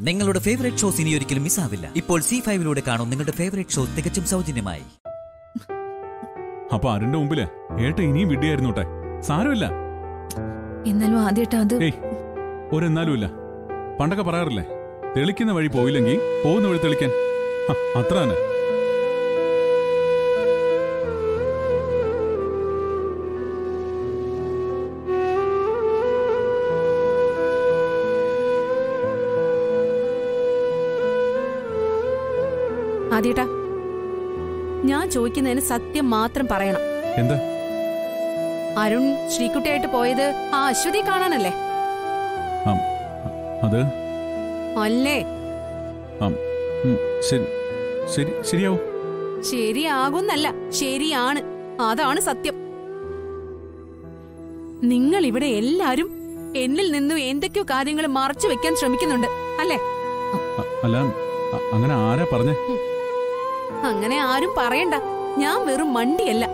നിങ്ങളുടെ favourite shows ഇനി ഒരിക്കലും മിസ്സാവില്ല ഇപ്പോൾ സി ഫൈവിലൂടെ കാണും നിങ്ങളുടെ ഫേവറേറ്റ് ഷോ തികച്ചും സൗജന്യമായി അപ്പൊ അരുണിന്റെ മുമ്പില് ഏട്ട ഇനിയും വിഡ്ഢിയായിരുന്നു കേട്ടെ സാരമില്ല എന്നാലും ആദ്യമായിട്ടാ അത് ഏയ് ഒരെന്നാലും ഇല്ല പണ്ടൊക്കെ പറയാറില്ലേ തെളിക്കുന്ന വഴി പോയില്ലെങ്കിൽ പോകുന്ന വഴി തെളിക്കാൻ ഹ, അത്ര തന്നെ ആദ്യേട്ടാ ഞാൻ ചോദിക്കുന്നതിന് സത്യം മാത്രം പറയണം എന്താ അരുൺ ശ്രീകുട്ടിയായിട്ട് പോയത് ആ അശ്വതി കാണാനല്ലേ ആം, അത് അല്ലേ ആം, ഉം, ശരി ശരി ശരിയാവും ശരിയാകുന്നല്ല ശരിയാണ് അതാണ് സത്യം നിങ്ങൾ ഇവിടെ എല്ലാരും എന്നിൽ നിന്നും എന്തൊക്കെയോ കാര്യങ്ങൾ മറച്ചു വെക്കാൻ ശ്രമിക്കുന്നുണ്ട് അല്ലേ അ- അല്ല അ- അങ്ങനെ ആരാ പറഞ്ഞേ അങ്ങനെ ആരും പറയണ്ട ഞാൻ വെറും മണ്ടിയല്ല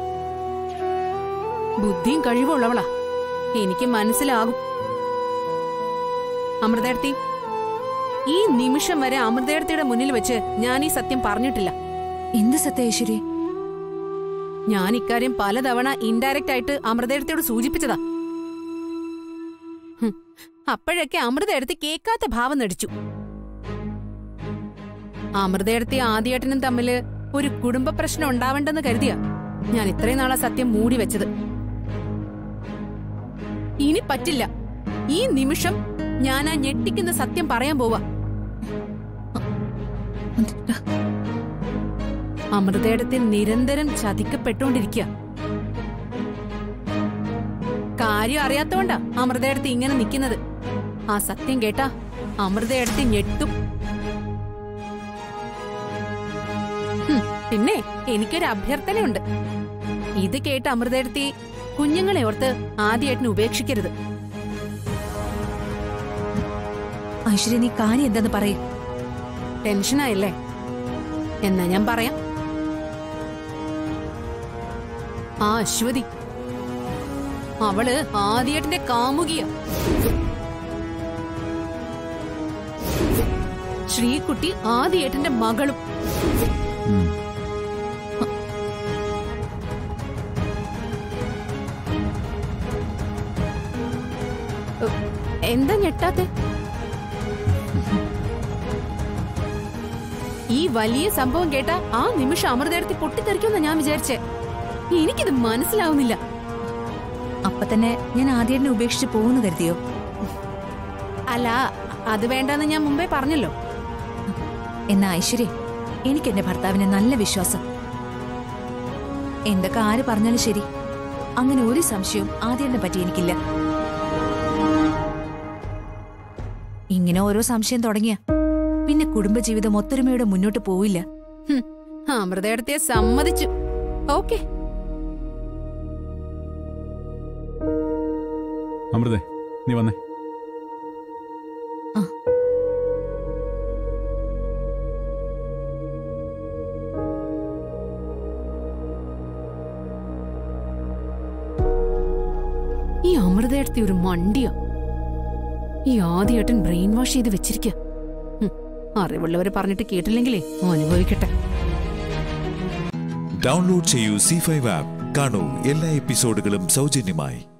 ബുദ്ധിയും കഴിവുള്ളവളാ എനിക്ക് മനസ്സിലാകും അമൃതേടത്തി ഈ നിമിഷം വരെ അമൃതേടത്തിയുടെ മുന്നിൽ വെച്ച് ഞാൻ ഈ സത്യം പറഞ്ഞിട്ടില്ല എന്ത് സത്യ ഐശ്വര്യ ഞാൻ ഇക്കാര്യം പലതവണ ഇൻഡയറക്റ്റ് ആയിട്ട് അമൃതേടത്തിയോട് സൂചിപ്പിച്ചതാ ഹും, അപ്പോഴൊക്കെ അമൃതേടത്തി കേൾക്കാത്ത ഭാവം നടിച്ചു അമൃതേടത്തി ആദ്യേട്ടനും തമ്മില് ഒരു കുടുംബ പ്രശ്നം ഉണ്ടാവണ്ടെന്ന് കരുതിയ ഞാൻ ഇത്രയും നാളെ സത്യം മൂടി വെച്ചത് ഇനി പറ്റില്ല ഈ നിമിഷം ഞാൻ ആ ഞെട്ടിക്കുന്ന സത്യം പറയാൻ പോവാ അമൃതേടത്തിൽ നിരന്തരം ചതിക്കപ്പെട്ടുകൊണ്ടിരിക്കുക കാര്യം അറിയാത്തോണ്ടാ അമൃതേടത്ത് ഇങ്ങനെ നിൽക്കുന്നത് ആ സത്യം കേട്ടാ അമൃതേടത്ത് ഞെട്ടും ഹും, പിന്നെ എനിക്കൊരു അഭ്യർത്ഥനയുണ്ട് ഇത് കേട്ട് അമൃതേടത്തി കുഞ്ഞുങ്ങളെ ഓർത്ത് ആദ്യേട്ടനെ ഉപേക്ഷിക്കരുത് ഐശ്വര്യ നീ കാര്യം എന്താന്ന് പറയും ടെൻഷനായില്ലേ എന്നാ ഞാൻ പറയാം ആ അശ്വതി അവള് ആദ്യേട്ടന്റെ കാമുകിയ ശ്രീകുട്ടി ആദ്യേട്ടന്റെ മകളും ഉം. എന്താ ഞെട്ടാത്തെ ഈ വലിയ സംഭവം കേട്ട ആ നിമിഷം അമൃതേടത്തി പൊട്ടിത്തെറിക്കുമെന്ന് ഞാൻ വിചാരിച്ചേ എനിക്കിത് മനസ്സിലാവുന്നില്ല അപ്പൊ തന്നെ ഞാൻ ആദ്യേട്ടനെ ഉപേക്ഷിച്ച് പോകുന്നു കരുതിയോ അല്ല അത് വേണ്ടെന്ന് ഞാൻ മുമ്പേ പറഞ്ഞല്ലോ എന്നാ ഐശ്വര്യ എനിക്ക് എന്റെ ഭർത്താവിനെ നല്ല വിശ്വാസം എന്തൊക്കെ ആര് പറഞ്ഞാലും ശരി അങ്ങനെ ഒരു സംശയവും ആദ്യേട്ടനെ പറ്റി എനിക്കില്ല ഇങ്ങനെ ഓരോ സംശയം തുടങ്ങിയ പിന്നെ കുടുംബജീവിതം ഒത്തൊരുമയോടെ മുന്നോട്ട് പോവില്ല ഹും, അമൃതേടത്തെ സമ്മതിച്ചു ഓക്കെ അമൃതേ നീ വന്നേ ആ. ഈ അമൃതേടത്തി ഒരു മണ്ടിയ ഈ ആദ്യേട്ടൻ ബ്രെയിൻ വാഷ് ചെയ്ത് വെച്ചിരിക്ക അറിവുള്ളവര് പറഞ്ഞിട്ട് കേട്ടില്ലെങ്കിലേ അനുഭവിക്കട്ടെ ഡൗൺലോഡ് ചെയ്യൂ സി ഫൈവ് ആപ്പ് കാണൂ എല്ലാ എപ്പിസോഡുകളും സൗജന്യമായി